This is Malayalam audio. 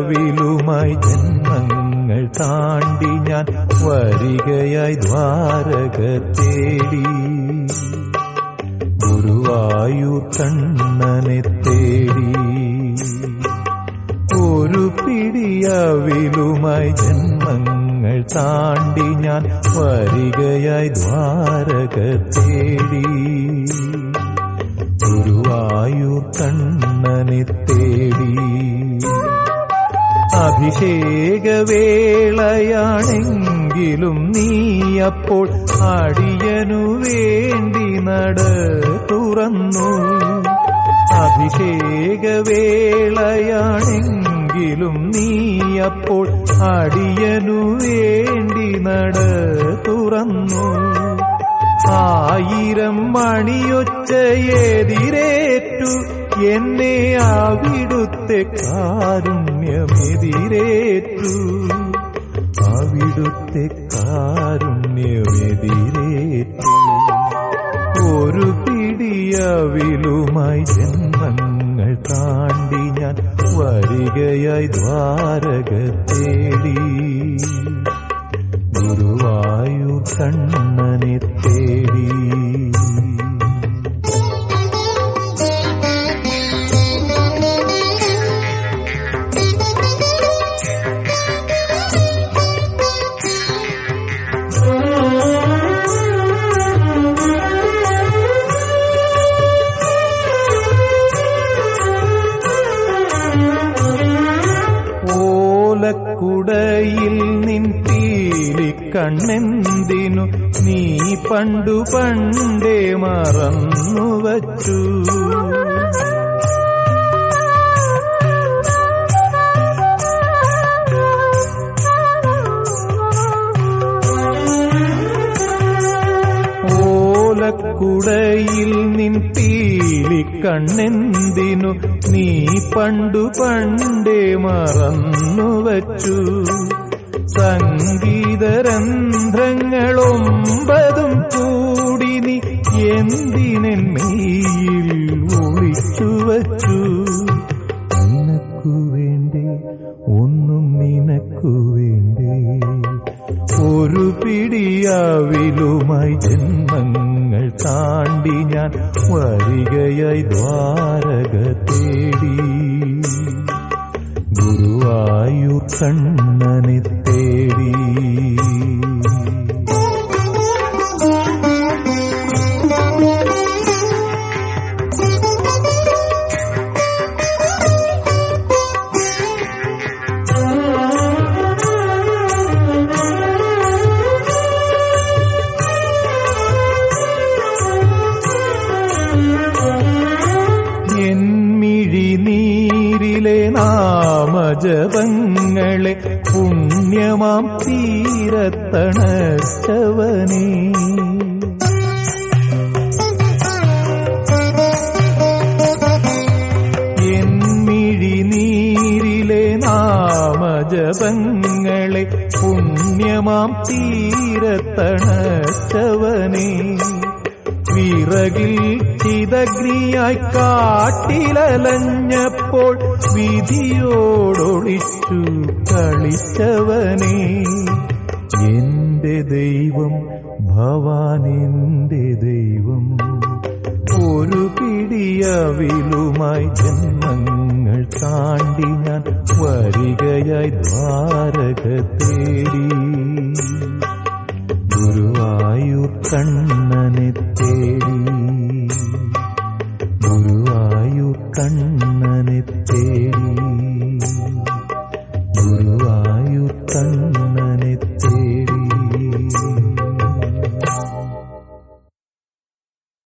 അവിലുമായി ജന്മങ്ങൾ താണ്ടി ഞാൻ വരികയായി ദ്വാരക തേടി ഗുരുവായൂർ കണ്ണനെ തേടി ഒരു പിടിയവിലുമായി ജന്മങ്ങൾ താണ്ടി ഞാൻ വരികയായി ദ്വാരക തേടി ഗുരുവായൂർ കണ്ണനെ തേടി അഭിഷേകവേളയാണെങ്കിലും നീ അപ്പോൾ അടിയനു വേണ്ടി നട തുറന്നു അഭിഷേകവേളയാണെങ്കിലും നീ അപ്പോൾ അടിയനു വേണ്ടി നട തുറന്നു ആയിരം മണിയൊച്ചയെതിരേറ്റു എന്നെ അവിടുത്തെ കാരുണ്യമെതിരേറ്റു അവിടുത്തെ കാരുണ്യമെതിരേറ്റു ഒരു പിടിയവിലുമായി ജന്മങ്ങൾ താണ്ടി ഞാൻ വരികയായി ദ്വാരക തേടി ഗുരുവായൂർ കണ്ണനെ തേടി ഓലക്കുടയിൽ നിൻ പീലി കണ്ണെന്തിനു നീ പണ്ടു പണ്ടേ മറന്നു വച്ചു ഓലക്കുടയിൽ നിൻ പീലി കണ്ണെന്തിനു നീ പണ്ടു പണ്ടേ മറന്നു വച്ചു സംഗീതരന്ധ്രങ്ങളൊമ്പതും കൂടി നീ എന്തിനെന്മയിൽ ഒളിച്ചു വച്ചു നിനക്കു വേണ്ടേ ഒന്നും നിനക്കു വേണ്ടേ ഒരു പിടിയാവിലുമായി ജന്മങ്ങൾ താണ്ടി ഞാൻ വരികയായി ദ്വാരക തേടി ഗുരുവായൂർ കണ്ണനെ തേടി എന്മിഴി നീരിലെ നാമജപങ്ങളെ പുണ്യമാം തീരത്തണച്ചവനേ എന്മിഴി നീരിലെ നാമജപങ്ങളെ പുണ്യമാം തീരത്തണച്ചവനേ വിറകിൽ ചിതഗ്നിയായി കാട്ടിലലഞ്ഞപ്പോൾ വിധിയോടൊളിച്ചു കളിച്ചവനെ എന്റെ ദൈവം ഭവാൻ എന്റെ ദൈവം ഒരു പിടിയവിലുമായി ജന്മങ്ങൾ താണ്ടി ഞാൻ വരികയായി ദ്വാരക തേടി ഗുരുവായൂർ കണ്ണനെ തേടി